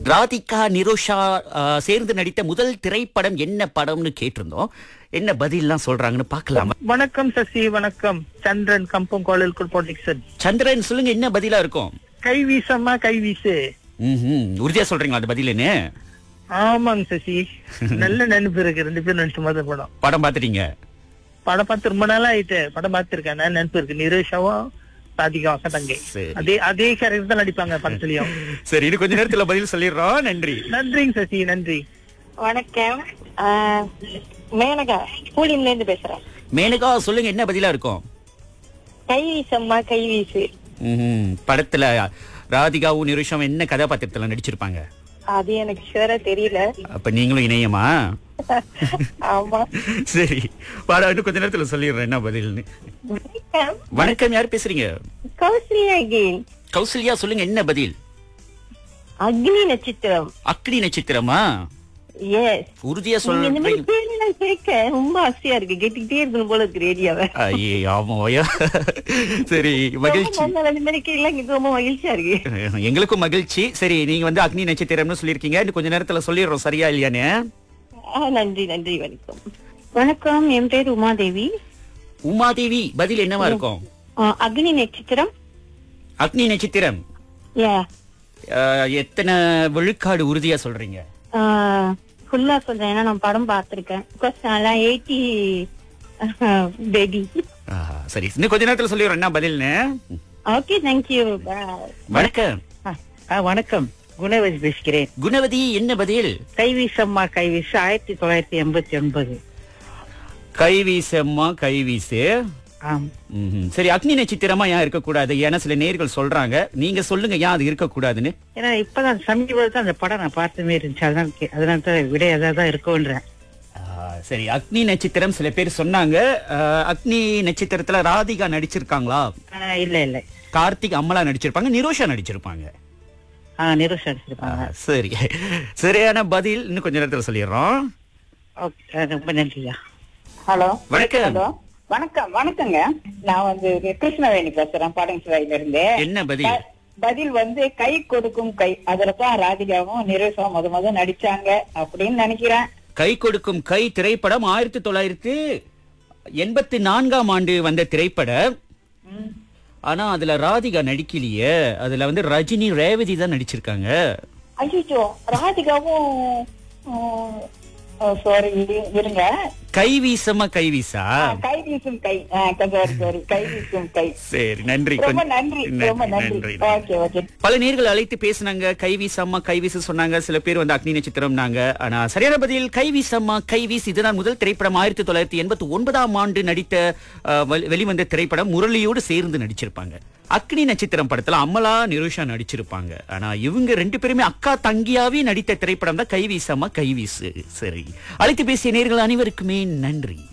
ராதிகா நிரோஷா ஆ, சேர்ந்து நடித்த முதல் திரைப்படம் என்ன படம்னு கேட்டிருந்தோம் என்ன பதில்லாம் சொல்றாங்கன்னு பார்க்கலாமா வணக்கம் சசி வணக்கம் சந்திரன் கம்பம் கோவில் ப்ரொடக்ஷன் சந்திரன் சொல்லுங்க என்ன பதிலா இருக்கும் கை வீசம்மா கை வீசு ம்ஹும். உறுதியா சொல்றீங்களா அது பதிலுன்னு ஆமாங்க சசி நல்ல நினைப்பு இருக்கு ரெண்டு பேரும் நடிச்ச மாதிரி படம் படம் பார்த்துட்டீங்க படம் பார்த்து ரொம்ப நாளா ஆயிட்டு படம் பார்த்திருக்கேன் நான் நினைப்பு இருக்கு நிரேஷாவும் ராதிகா அக்கா தங்கை சரி. அதே அதே கேரக்டர் தான் நடிப்பாங்க படத்துலயும் சரி இது கொஞ்ச நேரத்துல பதில் சொல்லிடுறோம் நன்றி நன்றிங்க சசி நன்றி வணக்கம் ஆஹ், மேனகா பூலிம்ல இருந்து பேசுறேன் மேனகா சொல்லுங்க என்ன பதிலா இருக்கும் கை வீசம்மா கை வீசு ம்ஹும். படத்துல ராதிகாவும் நிருஷம் என்ன கதாபாத்திரத்துல நடிச்சிருப்பாங்க அது எனக்கு ஷுவரா தெரியல அப்ப நீங்களும் இணையமா ஆமா சரி பாடா இன்னும் கொஞ்ச நேரத்துல சொல்லிடுறேன் என்ன பதில்னு வணக்கம் வணக்கம் யார் பேசுறீங்க கௌசல்யா அகெயின் கௌசல்யா சொல்லுங்க என்ன பதில் அக்னி நட்சத்திரம் அக்னி நட்சத்திரமா எஸ் உறுதியா நீங்க இந்த மாதிரி சொல்றீங்க பேரெல்லாம் கேட்க ரொம்ப ஆசையா இருக்கு கேட்டுக்கிட்டே இருக்கணும் போல இருக்கு ரேடியோவை ஐயே ஆமாயா சரி மகிழ்ச்சி இந்த மாதிரி கேட்கலாம் எனக்கு ரொம்ப மகிழ்ச்சியா இருக்கு எங்களுக்கும் மகிழ்ச்சி சரி நீங்க வந்து அக்னி நட்சத்திரம்னு சொல்லியிருக்கீங்க இன்னும் கொஞ்ச நேரத்துல சொல்லிடுறோம் சரியா இல்லையான்னு ஆஹ், நன்றி நன்றி வணக்கம் வணக்கம் என் பேர் உமாதேவி உமாதேவி பதில் என்னவா இருக்கும் ஆஹ், அக்னி நட்சத்திரம் அக்னி நட்சத்திரம் யா அஹ், எத்தனை விழுக்காடு உறுதியா சொல்றீங்க ஃபுல்லா சொல்றேன் ஏன்னா நான் படம் பார்த்திருக்கேன் பிகாஸ் நான் எயிட்டி பேபி ஆஹா, சரி இன்னும் கொஞ்ச நேரத்துல சொல்லிடுறோம் என்ன பதில்னு ஓகே தேங்க்யூ வணக்கம் வணக்கம் குணவதி பேசுகிறேன் குணவதி என்ன பதில் கைவீசம்மா கைவீசு ஆயிரத்தி தொள்ளாயிரத்தி எண்பத்தி ஒன்பது கைவீசம்மா கைவீசு ஆம் ம்ஹும். சரி அக்னி நட்சத்திரமா ஏன் இருக்கக்கூடாது ஏன்னா சில நேர்கள் சொல்றாங்க நீங்க சொல்லுங்க ஏன் அது இருக்கக்கூடாதுன்னு ஏன்னா இப்பதான் சமீபத்தில் அந்த படம் நான் பார்த்தமே இருந்துச்சு அதனால கே- அதனால தான் விட தான் இருக்கும்ன்றேன் ஆ, சரி அக்னி நட்சத்திரம் சில பேர் சொன்னாங்க ஆ, அக்னி நட்சத்திரத்துல ராதிகா நடிச்சிருக்காங்களா ஆனா, இல்ல இல்ல கார்த்திக் அம்மலா நடிச்சிருப்பாங்க நிரோஷா நடிச்சிருப்பாங்க ஆ நிரோஷ் ஆ, அடிச்சிருப்பாங்க சரி சரியான பதில் இன்னும் கொஞ்ச நேரத்துல சொல்லிடுறோம் ஓகே ரொம்ப நன்றியா ஹலோ வணக்கம் ஹலோ வணக்கம் வணக்கங்க நான் வந்து கிருஷ்ணவேணி பேசுறேன் பாடங்கிசுவாயில இருந்து என்ன பதில் ப- பதில் வந்து கை கொடுக்கும் கை அதுலதான் ராதிகாவும் நிரேஷும் முத முத நடிச்சாங்க அப்படின்னு நினைக்கிறேன் கை கொடுக்கும் கை திரைப்படம் ஆயிரத்தி தொள்ளாயிரத்தி எண்பத்தி நான்காம் ஆண்டு வந்த திரைப்படம் ஆனா அதுல ராதிகா நடிக்கலையே அதுல வந்து ரஜினி ரேவதி தான் நடிச்சிருக்காங்க ஐயோ ராதிகாவும் சாரி இருங்க கை வீசமா கை வீசா ஆ, கை வீசும் கை சாரி சாரி கை வீசும் கை சரி நன்றி ரொம்ப கொஞ்சம் நன்றி ரொம்ப நன்றி ஓகே ஓகே பல நேர்கள் அழைத்து பேசுனாங்க கைவீசம்மா கைவீசு சொன்னாங்க சில பேர் வந்து அக்னி நட்சத்திரம்னாங்க ஆனா சரியான பதில் கைவீசம்மா கைவீஸ் இதுதான் முதல் திரைப்படம் ஆயிரத்தி தொள்ளாயிரத்தி எண்பத்தி ஒன்பதாம் ஆண்டு நடித்த அஹ், வெளி- வெளிவந்த திரைப்படம் முரளியோடு சேர்ந்து நடிச்சிருப்பாங்க அக்னி நட்சத்திரம் படத்துல அமலா நிருஷா நடிச்சிருப்பாங்க ஆனா இவங்க ரெண்டு பேருமே அக்கா தங்கியாவே நடித்த திரைப்படம் தான் கைவீசம்மா கைவீசு சரி அழைத்து பேசிய நேர்கள் அனைவருக்குமே நன்றி